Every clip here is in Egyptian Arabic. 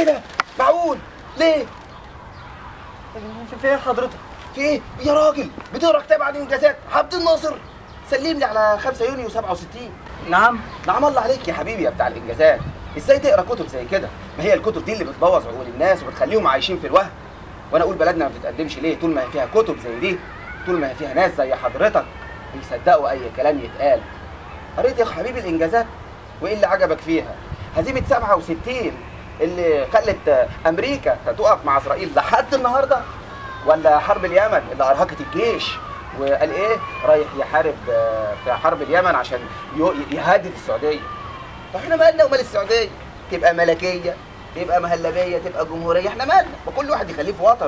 ايه ده معقول ليه في في ايه حضرتك؟ في ايه يا راجل بتقرا كتاب عن الانجازات عبد الناصر سلم لي على 5 يونيو 67 نعم نعم الله عليك يا حبيبي يا بتاع الانجازات ازاي تقرا كتب زي كده ما هي الكتب دي اللي بتبوظ عقول الناس وبتخليهم عايشين في الوهم وانا اقول بلدنا ما بتتقدمش ليه طول ما هي فيها كتب زي دي طول ما هي فيها ناس زي حضرتك بيصدقوا اي كلام يتقال قريت يا حبيبي الانجازات وايه اللي عجبك فيها هزيمه 67 اللي خلت امريكا تقف مع اسرائيل لحد النهارده ولا حرب اليمن اللي ارهقت الجيش وقال ايه رايح يحارب آه، في حرب اليمن عشان يو- يهدد السعوديه طب احنا مالنا ومال السعوديه تبقى ملكيه تبقى مهلبيه تبقى جمهوريه احنا مالنا وكل واحد يخليه في وطنه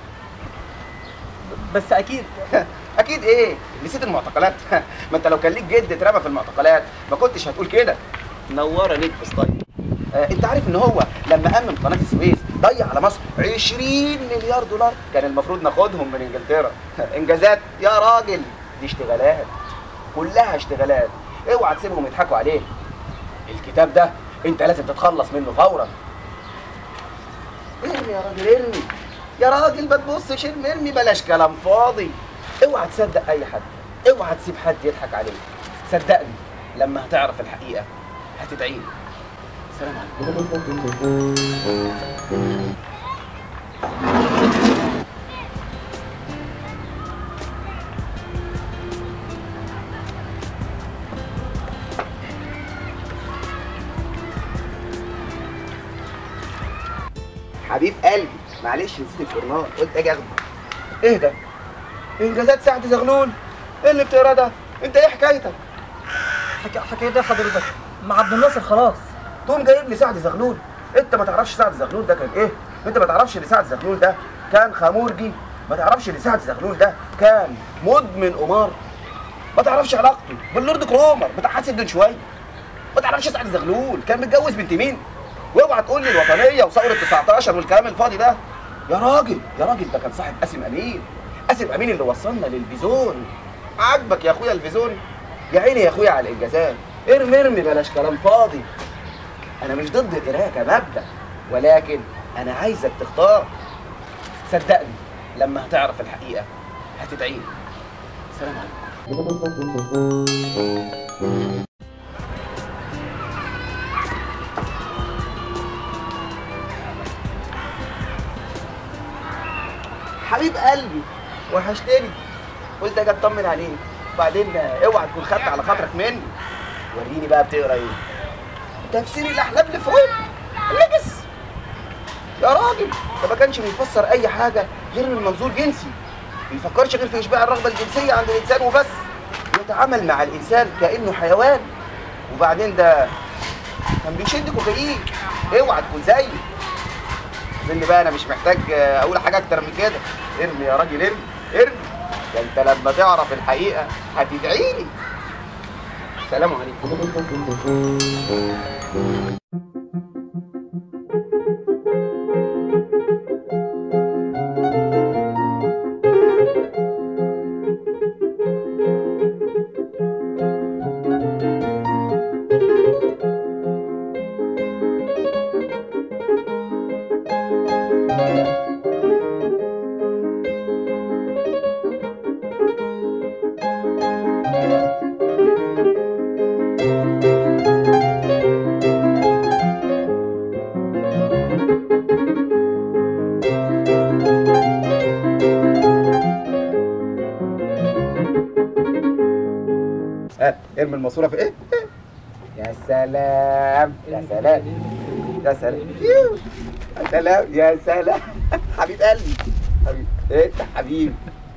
بس اكيد اكيد ايه نسيت المعتقلات ما انت لو كان ليك جد اترمى في المعتقلات ما كنتش هتقول كده نوره ليك طيب آه انت عارف ان هو لما امم قناه السويس ضيع على مصر 20 مليار دولار كان المفروض ناخدهم من انجلترا انجازات يا راجل دي اشتغالات كلها اشتغالات اوعى تسيبهم يضحكوا عليك الكتاب ده انت لازم تتخلص منه فورا ارمي يا راجل ارمي يا راجل ما تبصش ارمي ارمي بلاش كلام فاضي اوعى تصدق اي حد اوعى تسيب حد يضحك عليك صدقني لما هتعرف الحقيقه هتدعي لي سلام عليكم حبيب قلبي معلش نسيت الجورنال قلت اجي اخده ايه ده؟ انجازات سعد زغلول ايه اللي بتقرا ده؟ انت ايه حكايتك؟ حكا حكايه ايه حضرتك؟ مع عبد الناصر خلاص تقوم جايب لي سعد زغلول انت ما تعرفش سعد زغلول ده كان ايه؟ انت ما تعرفش ان سعد زغلول ده كان خمورجي ما تعرفش ان سعد زغلول ده كان مدمن قمار ما تعرفش علاقته باللورد كرومر بتاع حادثه دون شويه ما تعرفش سعد زغلول كان متجوز بنت مين واوعى تقول لي الوطنيه وثوره 19 والكلام الفاضي ده يا راجل يا راجل ده كان صاحب قاسم امين قاسم امين اللي وصلنا للفيزون عاجبك يا اخويا الفيزون يا عيني يا اخويا على الانجازات ارمي ارمي بلاش كلام فاضي انا مش ضد القرايه كمبدا ولكن انا عايزك تختار صدقني لما هتعرف الحقيقه هتدعي لي سلام عليكم حبيب قلبي وحشتني قلت اجي اطمن عليك وبعدين اوعى تكون خدت على خاطرك مني وريني بقى بتقرا ايه تفسير الاحلام لفرويد نجس يا راجل ده ما كانش بيفسر اي حاجه غير من منظور جنسي بيفكرش غير في اشباع الرغبه الجنسيه عند الانسان وبس يتعامل مع الانسان كانه حيوان وبعدين ده كان بيشد كوكايين اوعى تكون زيي اظن بقى انا مش محتاج آه، اقول حاجه اكتر من كده ارمي يا راجل ارمي ارمي ده انت لما تعرف الحقيقه هتدعي لي سلام عليكم ها ارمي الماسوره في ايه؟ إيه؟ يا سلام يا سلام يا سلام يو. يا سلام يا سلام حبيب قلبي حبيب انت حبيبي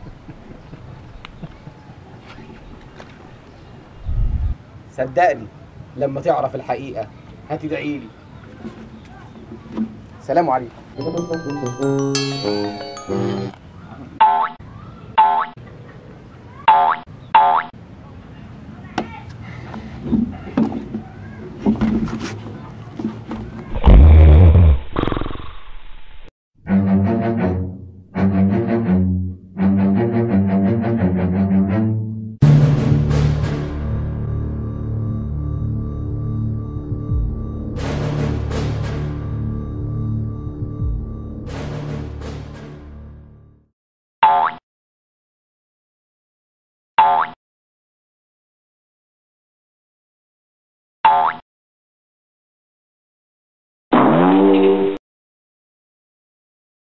صدقني لما تعرف الحقيقه هتدعي لي سلام عليكم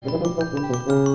كده